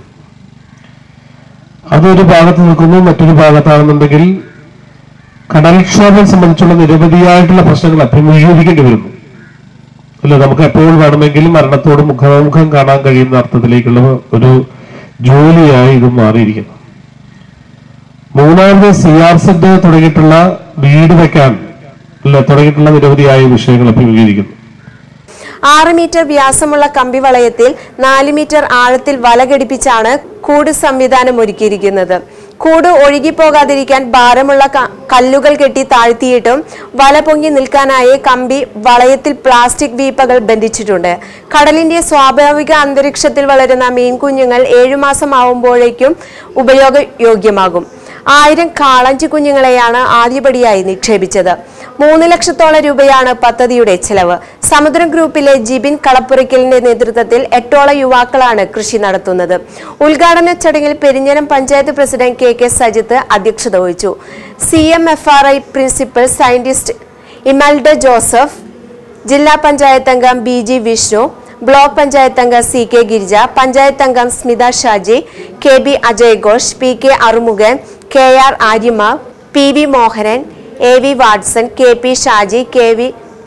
അതൊരു ഭാഗത്ത് നിൽക്കുന്നു മറ്റൊരു ഭാഗത്താണെന്നുണ്ടെങ്കിൽ കടൽക്ഷോഭം സംബന്ധിച്ചുള്ള നിരവധിയായിട്ടുള്ള പ്രശ്നങ്ങൾ അഭിമുഖീകരിക്കേണ്ടി വരുന്നു അല്ല നമുക്ക് എപ്പോൾ വേണമെങ്കിലും മരണത്തോട് മുഖാമുഖം കാണാൻ കഴിയുന്ന അർത്ഥത്തിലേക്കുള്ള ഒരു ജോലിയായി ഇത് മാറിയിരിക്കുന്നു മൂന്നാമത് സി ആർ സെറ്റ് തുടങ്ങിയിട്ടുള്ള വീട് വെക്കാൻ അല്ല തുടങ്ങിയിട്ടുള്ള നിരവധിയായ വിഷയങ്ങൾ അഭിമുഖീകരിക്കുന്നു ആറ് മീറ്റർ വ്യാസമുള്ള കമ്പി വളയത്തിൽ നാല് മീറ്റർ ആഴത്തിൽ വല ഘടിപ്പിച്ചാണ് കൂട് സംവിധാനം ഒരുക്കിയിരിക്കുന്നത് കൂട് ഒഴുകിപ്പോകാതിരിക്കാൻ ഭാരമുള്ള ക- കല്ലുകൾ കെട്ടി താഴ്ത്തിയിട്ടും വല പൊങ്ങി നിൽക്കാനായി കമ്പി വളയത്തിൽ പ്ലാസ്റ്റിക് വീപ്പകൾ ബന്ധിച്ചിട്ടുണ്ട് കടലിന്റെ സ്വാഭാവിക അന്തരീക്ഷത്തിൽ വളരുന്ന മീൻകുഞ്ഞുങ്ങൾ ഏഴുമാസം ആവുമ്പോഴേക്കും ഉപയോഗയോഗ്യമാകും ആയിരം കാളഞ്ചി കുഞ്ഞുങ്ങളെയാണ് ആദ്യപടിയായി നിക്ഷേപിച്ചത് മൂന്ന് ലക്ഷത്തോളം രൂപയാണ് പദ്ധതിയുടെ ചെലവ് സമുദ്രം ഗ്രൂപ്പിലെ ജിബിൻ കളപ്പുരയ്ക്കലിന്റെ നേതൃത്വത്തിൽ എട്ടോളം യുവാക്കളാണ് കൃഷി നടത്തുന്നത് ഉദ്ഘാടന ചടങ്ങിൽ Perinjanam panchayat president K K Sajith അധ്യക്ഷത വഹിച്ചു C M F R I principal scientist Imelda Joseph ജില്ലാ പഞ്ചായത്ത് അംഗം B G Vishnu block panchayat അംഗം സി കെ ഗിരിജ പഞ്ചായത്ത് അംഗം Smitha Shaji K B Ajay Ghosh P K Arumughan K R ആര്യമാവ് P V Mohanan A V Watson K P Shaji K V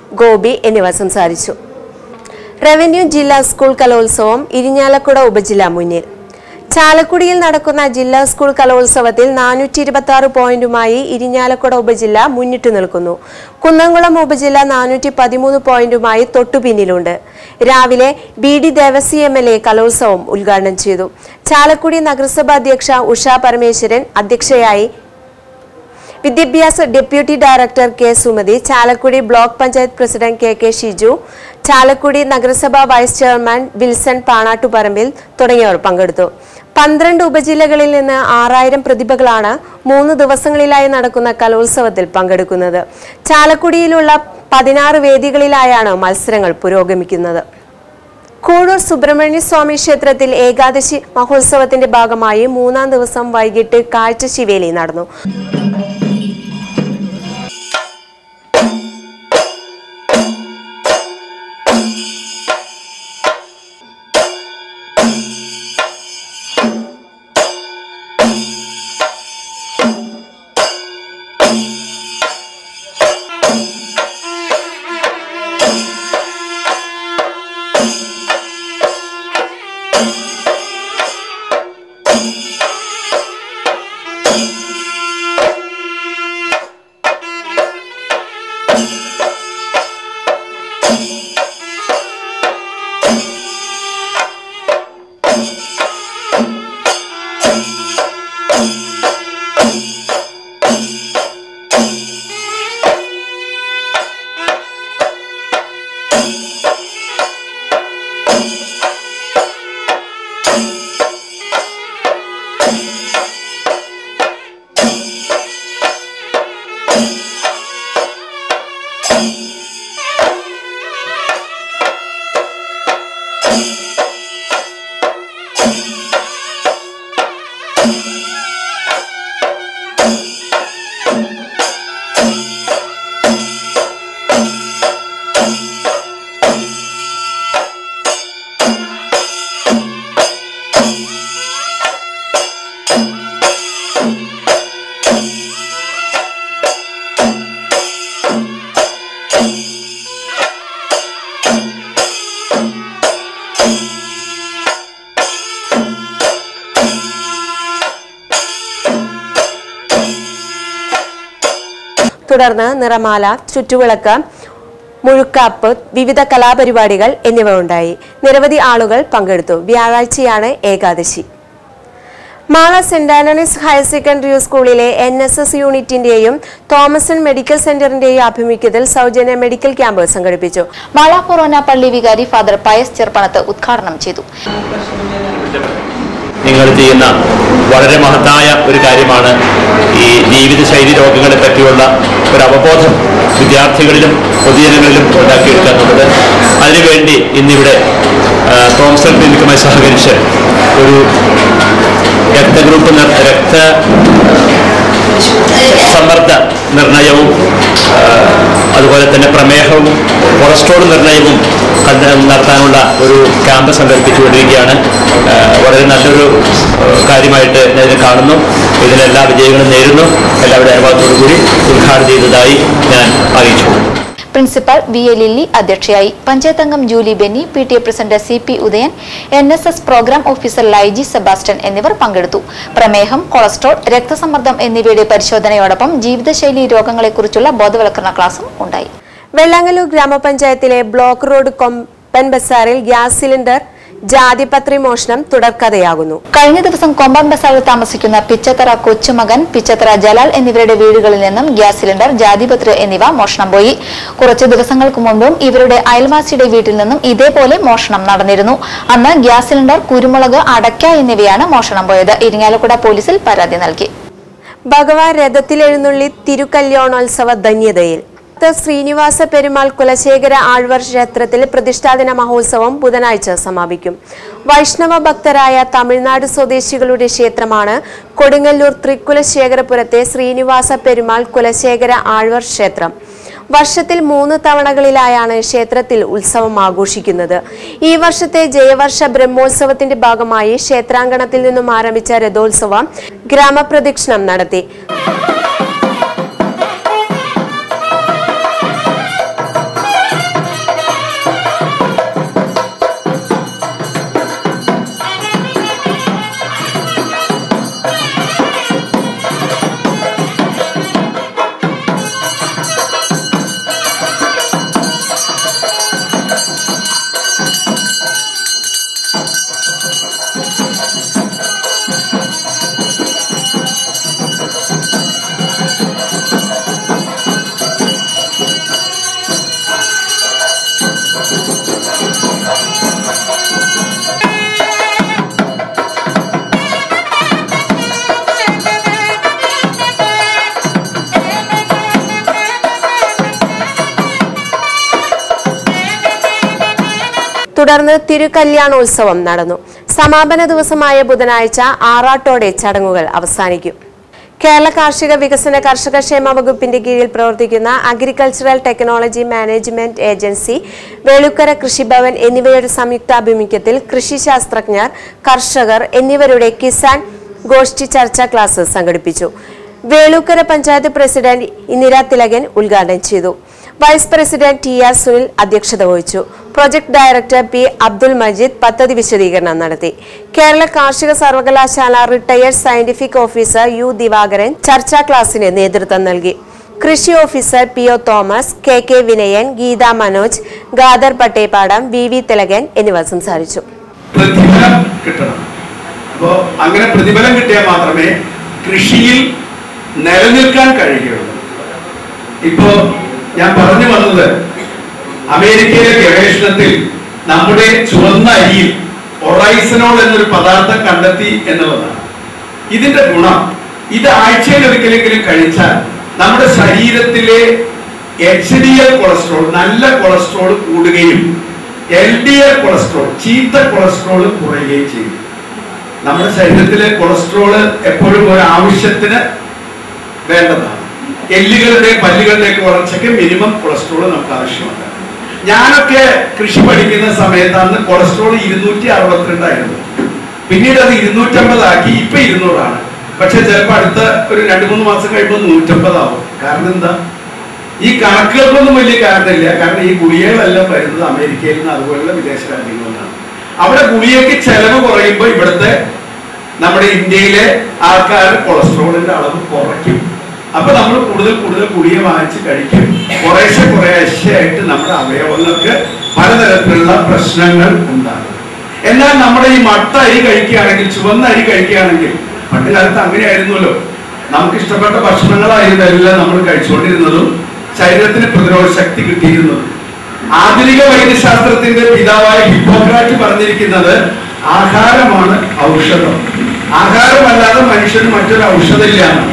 Gopi എന്നിവർ സംസാരിച്ചു റവന്യൂ ജില്ലാ സ്കൂൾ കലോത്സവം ഇരിഞ്ഞാലക്കുട ഉപജില്ല മുന്നിൽ ചാലക്കുടിയിൽ നടക്കുന്ന ജില്ലാ സ്കൂൾ കലോത്സവത്തിൽ നാനൂറ്റി ഇരുപത്തി ആറ് പോയിന്റുമായി ഇരിഞ്ഞാലക്കുട ഉപജില്ല മുന്നിട്ട് നിൽക്കുന്നു കുന്നംകുളം ഉപജില്ല നാനൂറ്റി പതിമൂന്ന് പോയിന്റുമായി തൊട്ടുപിന്നിലുണ്ട് രാവിലെ B D Devasy M L A കലോത്സവം ഉദ്ഘാടനം ചെയ്തു ചാലക്കുടി നഗരസഭ അധ്യക്ഷ ഉഷ പരമേശ്വരൻ അധ്യക്ഷയായി വിദ്യാഭ്യാസ deputy director K Sumathi Chalakudy block panchayat president K K Shiju Chalakudy നഗരസഭ വൈസ് ചെയർമാൻ വിൽസൺ പാണാട്ടുപറമ്പിൽ തുടങ്ങിയവർ പങ്കെടുത്തു പന്ത്രണ്ട് ഉപജില്ലകളിൽ നിന്ന് ആറായിരം പ്രതിഭകളാണ് മൂന്ന് ദിവസങ്ങളിലായി നടക്കുന്ന കലോത്സവത്തിൽ പങ്കെടുക്കുന്നത് ചാലക്കുടിയിലുള്ള പതിനാറ് വേദികളിലായാണ് മത്സരങ്ങൾ പുരോഗമിക്കുന്നത് കൂടൂർ സുബ്രഹ്മണ്യ സ്വാമി ക്ഷേത്രത്തിൽ ഏകാദശി മഹോത്സവത്തിന്റെ ഭാഗമായി മൂന്നാം ദിവസം വൈകിട്ട് കാഴ്ചശിവേലി നടന്നു തുടർന്ന് നിറമാല ചുറ്റുവിളക്ക് മുഴുക്കാപ്പ് വിവിധ കലാപരിപാടികൾ എന്നിവ ഉണ്ടായി നിരവധി ആളുകൾ പങ്കെടുത്തു വ്യാഴാഴ്ചയാണ് Ekadashi Mala saint Antony's higher secondary സ്കൂളിലെ എൻ എസ് എസ് യൂണിറ്റിന്റെയും തോമസൺ മെഡിക്കൽ സെന്ററിന്റെയും ആഭിമുഖ്യത്തിൽ സൗജന്യ മെഡിക്കൽ ക്യാമ്പ് സംഘടിപ്പിച്ചു മാള ഫൊറോന പള്ളി വികാരി ഫാദർ പയസ് ചെർപ്പണത്ത് ഉദ്ഘാടനം ചെയ്തു നിങ്ങൾ ചെയ്യുന്ന വളരെ മഹത്തായ ഒരു കാര്യമാണ് ഈ ജീവിതശൈലി രോഗങ്ങളെ പറ്റിയുള്ള ഒരു അവബോധം വിദ്യാർത്ഥികളിലും പൊതുജനങ്ങളിലും ഉണ്ടാക്കിയെടുക്കുക എന്നുള്ളത് അതിനുവേണ്ടി ഇന്നിവിടെ ആ, തോംസൺ ക്ലിനിക്കുമായി സഹകരിച്ച് ഒരു രക്തഗ്രൂപ്പ് നിർ- രക്ത സമ്മർദ്ദ നിർണയവും ആ, അതുപോലെ തന്നെ പ്രമേഹവും കൊളസ്ട്രോൾ നിർണയവും കണ്ട് നടത്താനുള്ള ഒരു ക്യാമ്പ് സംഘടിപ്പിച്ചുകൊണ്ടിരിക്കുകയാണ് ആ, വളരെ നല്ലൊരു ആ, കാര്യമായിട്ട് ഞാൻ ഇതിനെ കാണുന്നു ഇതിലെല്ലാ വിജയങ്ങളും നേരുന്നു എല്ലാവരുടെ അനുഭവത്തോടു കൂടി ഉദ്ഘാടനം ചെയ്തതായി ഞാൻ അറിയിച്ചു പ്രിൻസിപ്പൽ വി എ ലില്ലി അധ്യക്ഷയായി പഞ്ചായത്ത് അംഗം Julie Benny P T A president C P Udayan N S S programme officer Laiji Sebastian എന്നിവർ പങ്കെടുത്തു പ്രമേഹം കൊളസ്ട്രോൾ രക്തസമ്മർദ്ദം എന്നിവയുടെ പരിശോധനയോടൊപ്പം ജീവിതശൈലി രോഗങ്ങളെക്കുറിച്ചുള്ള ബോധവൽക്കരണ ക്ലാസും ഉണ്ടായി വെള്ളാങ്ങല്ലൂർ ഗ്രാമപഞ്ചായത്തിലെ ബ്ലോക്ക് റോഡ് കൊമ്പൻ ബസാറിൽ ഗ്യാസ് സിലിണ്ടർ ജാതിപത്രി മോഷണം തുടർക്കഥയാകുന്നു കഴിഞ്ഞ ദിവസം കൊമ്പൻ ബസാറിൽ താമസിക്കുന്ന പിച്ചത്തറ കൊച്ചുമകൻ പിച്ചത്തറ ജലാൽ എന്നിവരുടെ വീടുകളിൽ നിന്നും ഗ്യാസ് സിലിണ്ടർ ജാതിപത്രി എന്നിവ മോഷണം പോയി കുറച്ചു ദിവസങ്ങൾക്ക് മുമ്പും ഇവരുടെ അയൽവാസിയുടെ വീട്ടിൽ നിന്നും ഇതേപോലെ മോഷണം നടന്നിരുന്നു അന്ന് ഗ്യാസ് സിലിണ്ടർ കുരുമുളക് അടയ്ക്ക എന്നിവയാണ് മോഷണം പോയത് ഇരിങ്ങാലക്കുട പോലീസിൽ പരാതി നൽകി ഭഗവാൻ രഥത്തിലെഴുന്നള്ളി തിരുക്കല്യാണോത്സവ ധന്യതയിൽ ഭക്ത ശ്രീനിവാസ പെരുമാൾ കുലശേഖര ആഴ്വർ ക്ഷേത്രത്തിൽ പ്രതിഷ്ഠാദിന മഹോത്സവം ബുധനാഴ്ച സമാപിക്കും വൈഷ്ണവ ഭക്തരായ തമിഴ്നാട് സ്വദേശികളുടെ ക്ഷേത്രമാണ് കൊടുങ്ങല്ലൂർ തൃക്കുലശേഖരപുരത്തെ ശ്രീനിവാസ പെരുമാൾ കുലശേഖര ആഴ്വർ ക്ഷേത്രം വർഷത്തിൽ മൂന്ന് തവണകളിലായാണ് ക്ഷേത്രത്തിൽ ഉത്സവം ആഘോഷിക്കുന്നത് ഈ വർഷത്തെ ജയവർഷ ബ്രഹ്മോത്സവത്തിന്റെ ഭാഗമായി ക്ഷേത്രാങ്കണത്തിൽ നിന്നും ആരംഭിച്ച രഥോത്സവം ഗ്രാമപ്രദക്ഷിണം നടത്തി തുടർന്ന് തിരുകല്യാണോത്സവം നടന്നു സമാപന ദിവസമായ ബുധനാഴ്ച ആറാട്ടോടെ ചടങ്ങുകൾ അവസാനിക്കും കേരള കാർഷിക വികസന കർഷക ക്ഷേമ വകുപ്പിന്റെ കീഴിൽ പ്രവർത്തിക്കുന്ന agricultural technology management agency Velukkara കൃഷിഭവൻ എന്നിവയുടെ സംയുക്താഭിമുഖ്യത്തിൽ കൃഷി ശാസ്ത്രജ്ഞർ കർഷകർ എന്നിവരുടെ കിസാൻ ഗോഷ്ഠി ചർച്ചാ ക്ലാസ് സംഘടിപ്പിച്ചു വേളൂക്കര പഞ്ചായത്ത് പ്രസിഡന്റ് ഇന്ദിര തിലകൻ ഉദ്ഘാടനം ചെയ്തു vice president T R Sunil അധ്യക്ഷത വഹിച്ചു project director P Abdul Majeed പദ്ധതി വിശദീകരണം നടത്തി കേരള കാർഷിക സർവകലാശാല retired scientific officer U Divakaran ചർച്ചാ ക്ലാസിന് നേതൃത്വം നൽകി കൃഷി officer P O Thomas K K Vinayan Geetha Manoj ഗാദർ പട്ടേപ്പാടം വി വി തിലകൻ എന്നിവർ സംസാരിച്ചു പ്രതിഫലം കിട്ടണം അപ്പോൾ അങ്ങനെ പ്രതിഫലം കിട്ടിയാൽ മാത്രമേ കൃഷിയിൽ നിലനിൽക്കാൻ കഴിയുകയുള്ളൂ ഇപ്പോ ഞാൻ പറഞ്ഞു വന്നത് അമേരിക്കയിലെ ഗവേഷണത്തിൽ നമ്മുടെ ചുവന്ന അരിയിൽ ഒറൈസനോൾ എന്നൊരു പദാർത്ഥം കണ്ടെത്തി എന്നുള്ളതാണ് ഇതിന്റെ ഗുണം ഇത് ആഴ്ചയിൽ ഒരിക്കലെങ്കിലും കഴിച്ചാൽ നമ്മുടെ ശരീരത്തിലെ എച്ച് ഡി എൽ കൊളസ്ട്രോൾ നല്ല കൊളസ്ട്രോൾ കൂടുകയും എൽ ഡി എൽ കൊളസ്ട്രോൾ ചീത്ത കൊളസ്ട്രോൾ കുറയുകയും ചെയ്യും നമ്മുടെ ശരീരത്തിലെ കൊളസ്ട്രോൾ എപ്പോഴും ഒരു ആവശ്യത്തിന് വേണ്ടതാണ് എല്ലുകളുടെ പല്ലുകളുടെ ഒക്കെ വളർച്ചയ്ക്ക് മിനിമം കൊളസ്ട്രോൾ നമുക്ക് ആവശ്യമുണ്ട് ഞാനൊക്കെ കൃഷി പഠിക്കുന്ന സമയത്ത് അന്ന് കൊളസ്ട്രോൾ ഇരുന്നൂറ്റി അറുപത്തിരണ്ടായിരുന്നു പിന്നീട് അത് ഇരുന്നൂറ്റമ്പതാക്കി ഇപ്പൊ ഇരുന്നൂറാണ് പക്ഷെ ചിലപ്പോൾ അടുത്ത ഒരു രണ്ട് മൂന്ന് മാസം കഴിയുമ്പോൾ നൂറ്റമ്പതാവും കാരണം എന്താ ഈ കണക്കുകൾക്കൊന്നും വലിയ കാരണമില്ല കാരണം ഈ ഗുളികകളെല്ലാം വരുന്നത് അമേരിക്കയിൽ നിന്ന് അതുപോലുള്ള വിദേശ രാജ്യങ്ങളിൽ നിന്നാണ് അവിടെ ഗുളികയ്ക്ക് ചെലവ് കുറയുമ്പോൾ ഇവിടുത്തെ നമ്മുടെ ഇന്ത്യയിലെ ആൾക്കാർ കൊളസ്ട്രോളിന്റെ അളവ് കുറയ്ക്കും അപ്പൊ നമ്മൾ കൂടുതൽ കൂടുതൽ ഗുളിക വാങ്ങിച്ച് കഴിക്കും കുറേശ്ശെ കുറേശ്ശെയായിട്ട് നമ്മുടെ അവയവങ്ങൾക്ക് പലതരത്തിലുള്ള പ്രശ്നങ്ങൾ ഉണ്ടാകും എന്നാൽ നമ്മുടെ ഈ മട്ട അരി കഴിക്കുകയാണെങ്കിൽ ചുവന്ന അരി കഴിക്കുകയാണെങ്കിൽ പണ്ട് കാലത്ത് അങ്ങനെയായിരുന്നല്ലോ നമുക്ക് ഇഷ്ടപ്പെട്ട ഭക്ഷണങ്ങളായിരുന്നു എല്ലാം നമ്മൾ കഴിച്ചുകൊണ്ടിരുന്നതും ശരീരത്തിന് പ്രതിരോധ ശക്തി കിട്ടിയിരുന്നതും ആധുനിക വൈദ്യശാസ്ത്രത്തിന്റെ പിതാവായ ഹിപ്പോക്രാറ്റ് പറഞ്ഞിരിക്കുന്നത് ആഹാരമാണ് ഔഷധം ആഹാരമല്ലാതെ മനുഷ്യന് മറ്റൊരു ഔഷധമില്ല എന്നാണ്.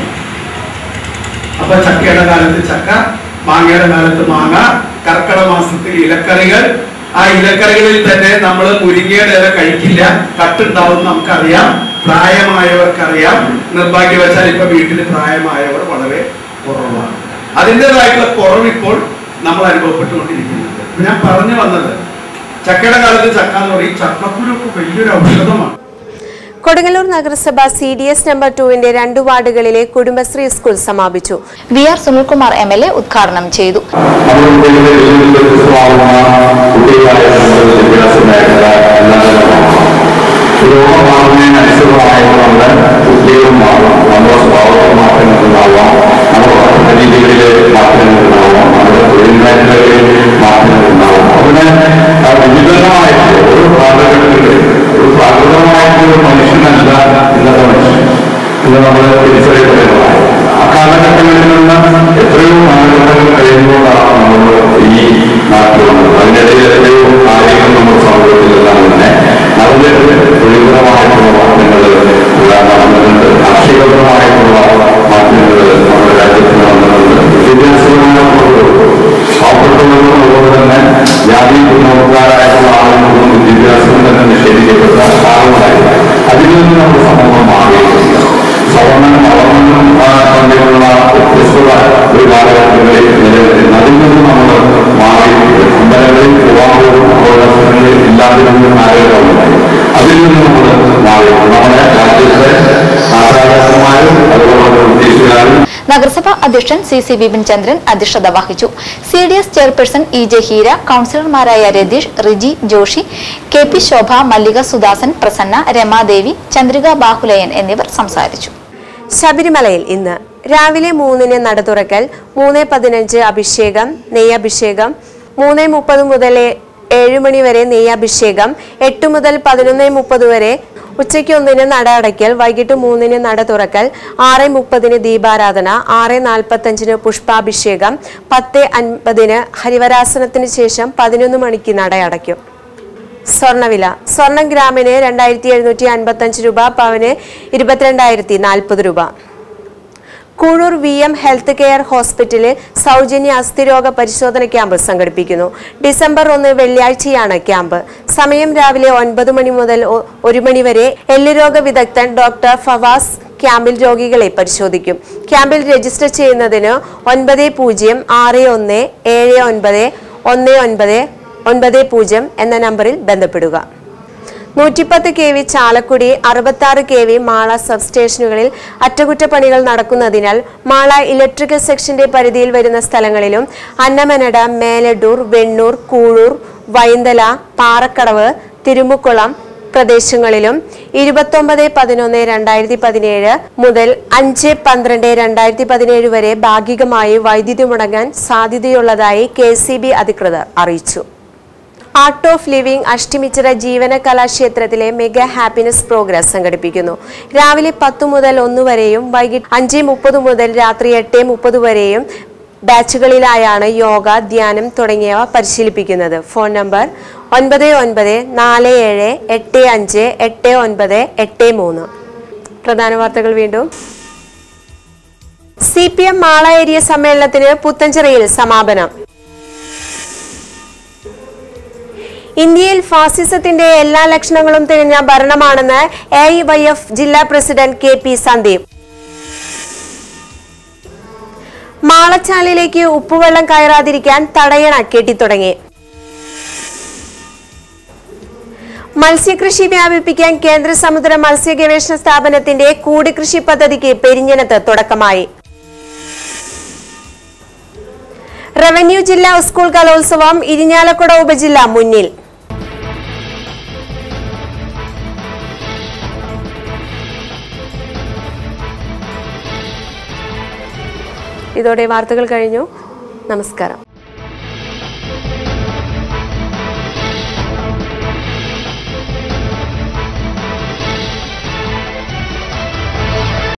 അപ്പൊ ചക്കയുടെ കാലത്ത് ചക്ക മാങ്ങയുടെ കാലത്ത് മാങ്ങ കർക്കട മാസത്തിൽ ഇലക്കറികൾ ആ ഇലക്കറികളിൽ തന്നെ നമ്മൾ മുരിങ്ങയുടെ ഇല കഴിക്കില്ല കട്ടുണ്ടാവും നമുക്കറിയാം പ്രായമായവർക്കറിയാം നിർഭാഗ്യവശാൽ ഇപ്പൊ വീട്ടിൽ പ്രായമായവർ വളരെ കുറവാണ് അതിൻ്റെതായിട്ടുള്ള കുറവ് ഇപ്പോൾ നമ്മൾ അനുഭവപ്പെട്ടുകൊണ്ടിരിക്കുന്നുണ്ട് ഇപ്പൊ ഞാൻ പറഞ്ഞു വന്നത് ചക്കയുടെ കാലത്ത് ചക്ക എന്ന് പറയും ചക്കക്കുരു ഒക്കെ വലിയൊരു ഔഷധമാണ് കൊടുങ്ങല്ലൂർ നഗരസഭ സി ഡി എസ് നമ്പർ ടുവിന്റെ രണ്ടു വാർഡുകളിലെ കുടുംബശ്രീ സ്കൂൾ സമാപിച്ചു V R Sunilkumar M L A ഉദ്ഘാടനം ചെയ്തു പുരോഗമാകുന്നതിനനുസൃതമായിട്ട് നമ്മുടെ കുട്ടികളും മാറും നമ്മുടെ സ്വഭാവത്തിൽ മാറ്റങ്ങൾ ഉണ്ടാവാം നമ്മുടെ പഠന രീതികളിലെ മാറ്റങ്ങൾ ഉണ്ടാവാം നമ്മുടെ തൊഴിൽ മേഖലകളിൽ മാറ്റങ്ങൾ ഉണ്ടാവാം അതിന് വിവിധമായിട്ട് ഒരു കാലഘട്ടത്തിൽ ഒരു പ്രാകൃതമായിട്ടുള്ള ഒരു മനുഷ്യനല്ല ഇന്നത്തെ മനുഷ്യൻ ഇത് നമ്മൾ തിരിച്ചറിയപ്പെടുന്നതാണ് ആ കാലഘട്ടങ്ങളിൽ നിന്ന് എത്രയോ കാലഘട്ടങ്ങൾ കഴിയുമ്പോഴാണ് നമ്മൾ ഈ നാട്ടിൽ വന്നത് അതിനിടയിൽ എത്രയോ കാര്യങ്ങൾ നമ്മുടെ സമൂഹത്തിലെല്ലാം തന്നെ അതിന്റെ തൊഴിൽപരമായിട്ടുള്ള മാറ്റങ്ങൾ നടന്നിട്ടുണ്ട് കാർഷികപരമായിട്ടുള്ള മാറ്റങ്ങൾ നമ്മുടെ രാജ്യത്തിന് വന്നിട്ടുണ്ട് വിദ്യാഭ്യാസപരമായിട്ടുള്ള പാവപ്പെട്ടവരും അതുപോലെ തന്നെ ജാതി ഗുണവക്കാരായിട്ടുള്ള ആളുകൾക്കും വിദ്യാഭ്യാസം തന്നെ നിഷേധിക്കപ്പെട്ട കാലങ്ങളായിരുന്നു അതിൽ നിന്ന് നമ്മുടെ സമൂഹം മാറിയിട്ടുണ്ട് സവർണ്ണനും അവർണ്ണനും തമ്മിലുള്ള വ്യത്യസ്തത ഒരു കാലഘട്ടങ്ങളിൽ നിലനിൽക്കുന്നു അതിൽ നിന്ന് നമ്മൾ മാറിയിട്ടുണ്ട് അമ്പലങ്ങളിൽ വിവാഹവും അവകാശങ്ങളിൽ ഇല്ലാതിരുന്ന കാലഘട്ടമുണ്ടായി അതിൽ നിന്ന് നമ്മൾ മാറിയിട്ടുണ്ട് നമ്മുടെ രാജ്യത്തെ സാധാരണമാരും അതുപോലെ ബ്രിട്ടീഷുകാരും നഗരസഭാ അധ്യക്ഷൻ സി സി ബിപിൻ ചന്ദ്രൻ അധ്യക്ഷത വഹിച്ചു C D S chairperson E J Heera കൌൺസിലർമാരായ രതീഷ് റിജി ജോഷി കെ പി ശോഭ മല്ലിക സുദാസൻ പ്രസന്ന രമാദേവി ചന്ദ്രിക ബാഹുലയൻ എന്നിവർ സംസാരിച്ചു ശബരിമലയിൽ ഇന്ന് രാവിലെ മൂന്നിന് നട തുറക്കൽ മൂന്ന് പതിനഞ്ച് അഭിഷേകം നെയ്യഭിഷേകം മൂന്ന് മുപ്പത് മുതൽ ഏഴ് മണി വരെ നെയ്യഭിഷേകം എട്ട് മുതൽ പതിനൊന്ന് മുപ്പത് വരെ ഉച്ചയ്ക്ക് ഒന്നിന് നട അടയ്ക്കൽ വൈകിട്ട് മൂന്നിന് നട തുറക്കൽ ആറ് മുപ്പതിന് ദീപാരാധന ആറ് നാൽപ്പത്തഞ്ചിന് പുഷ്പാഭിഷേകം പത്ത് അൻപതിന് ഹരിവരാസനത്തിന് ശേഷം പതിനൊന്ന് മണിക്ക് നട അടയ്ക്കും സ്വർണ്ണവില സ്വർണം ഗ്രാമിന് രണ്ടായിരത്തി എഴുന്നൂറ്റി അൻപത്തഞ്ച് രൂപ പവന് ഇരുപത്തിരണ്ടായിരത്തി നാൽപ്പത് രൂപ Kuzhur V M health care ഹോസ്പിറ്റലിൽ സൗജന്യ അസ്ഥിരോഗ പരിശോധന ക്യാമ്പ് സംഘടിപ്പിക്കുന്നു ഡിസംബർ ഒന്ന് വെള്ളിയാഴ്ചയാണ് ക്യാമ്പ് സമയം രാവിലെ ഒൻപത് മണി മുതൽ ഒ- ഒരു മണി വരെ എല്ലുരോഗ വിദഗ്ധൻ ഡോക്ടർ ഫവാസ് ക്യാമ്പിൽ രോഗികളെ പരിശോധിക്കും ക്യാമ്പിൽ രജിസ്റ്റർ ചെയ്യുന്നതിന് ഒൻപത് പൂജ്യം ആറ് ഒന്ന് ഏഴ് ഒൻപത് ഒന്ന് ഒൻപത് ഒൻപത് പൂജ്യം എന്ന നമ്പറിൽ ബന്ധപ്പെടുക നൂറ്റിപ്പത്ത് കെ വി ചാലക്കുടി അറുപത്താറ് കെ വി മാള സബ് സ്റ്റേഷനുകളിൽ അറ്റകുറ്റപ്പണികൾ നടക്കുന്നതിനാൽ മാള ഇലക്ട്രിക്കൽ സെക്ഷന്റെ പരിധിയിൽ വരുന്ന സ്ഥലങ്ങളിലും അന്നമനട മേലഡൂർ വെണ്ണൂർ കൂഴൂർ വൈന്തല പാറക്കടവ് തിരുമുക്കുളം പ്രദേശങ്ങളിലും ഇരുപത്തൊമ്പത് പതിനൊന്ന് രണ്ടായിരത്തി പതിനേഴ് മുതൽ അഞ്ച് പന്ത്രണ്ട് രണ്ടായിരത്തി പതിനേഴ് വരെ ഭാഗികമായി വൈദ്യുതി മുടങ്ങാൻ സാധ്യതയുള്ളതായി കെ അധികൃതർ അറിയിച്ചു ആർട്ട് ഓഫ് ലിവിംഗ് അഷ്ടിമിച്ചിറ ജീവന കലാക്ഷേത്രത്തിലെ മെഗാ ഹാപ്പിനെസ് പ്രോഗ്രാം സംഘടിപ്പിക്കുന്നു രാവിലെ പത്ത് മുതൽ ഒന്ന് വരെയും വൈകിട്ട് അഞ്ച് മുപ്പത് മുതൽ രാത്രി എട്ട് മുപ്പത് വരെയും ബാച്ചുകളിലായാണ് യോഗ ധ്യാനം തുടങ്ങിയവ പരിശീലിപ്പിക്കുന്നത് ഫോൺ നമ്പർ ഒൻപത് ഒൻപത് നാല് ഏഴ് എട്ട് അഞ്ച് എട്ട് ഒൻപത് എട്ട് മൂന്ന് പ്രധാന വാർത്തകൾ വീണ്ടും C P M Mala area സമ്മേളനത്തിന് പുത്തഞ്ചിറയിൽ സമാപനം ഇന്ത്യയിൽ ഫാസിസത്തിന്റെ എല്ലാ ലക്ഷണങ്ങളും തികഞ്ഞ ഭരണമാണെന്ന് എ ഐ വൈ എഫ് ജില്ലാ പ്രസിഡന്റ് കെ പി സന്ദീപ് മാളച്ചാലിലേക്ക് ഉപ്പുവെള്ളം കയറാതിരിക്കാൻ തടയണ കെട്ടിത്തുടങ്ങി മത്സ്യകൃഷി വ്യാപിപ്പിക്കാൻ കേന്ദ്ര സമുദ്ര മത്സ്യ ഗവേഷണ സ്ഥാപനത്തിന്റെ കൂടികൃഷി പദ്ധതിക്ക് പെരിഞ്ഞനത്ത് തുടക്കമായി റവന്യൂ ജില്ലാ സ്കൂൾ കലോത്സവം ഇരിഞ്ഞാലക്കുട ഉപജില്ല മുന്നിൽ ഇതോടെ വാർത്തകൾ കഴിഞ്ഞു നമസ്കാരം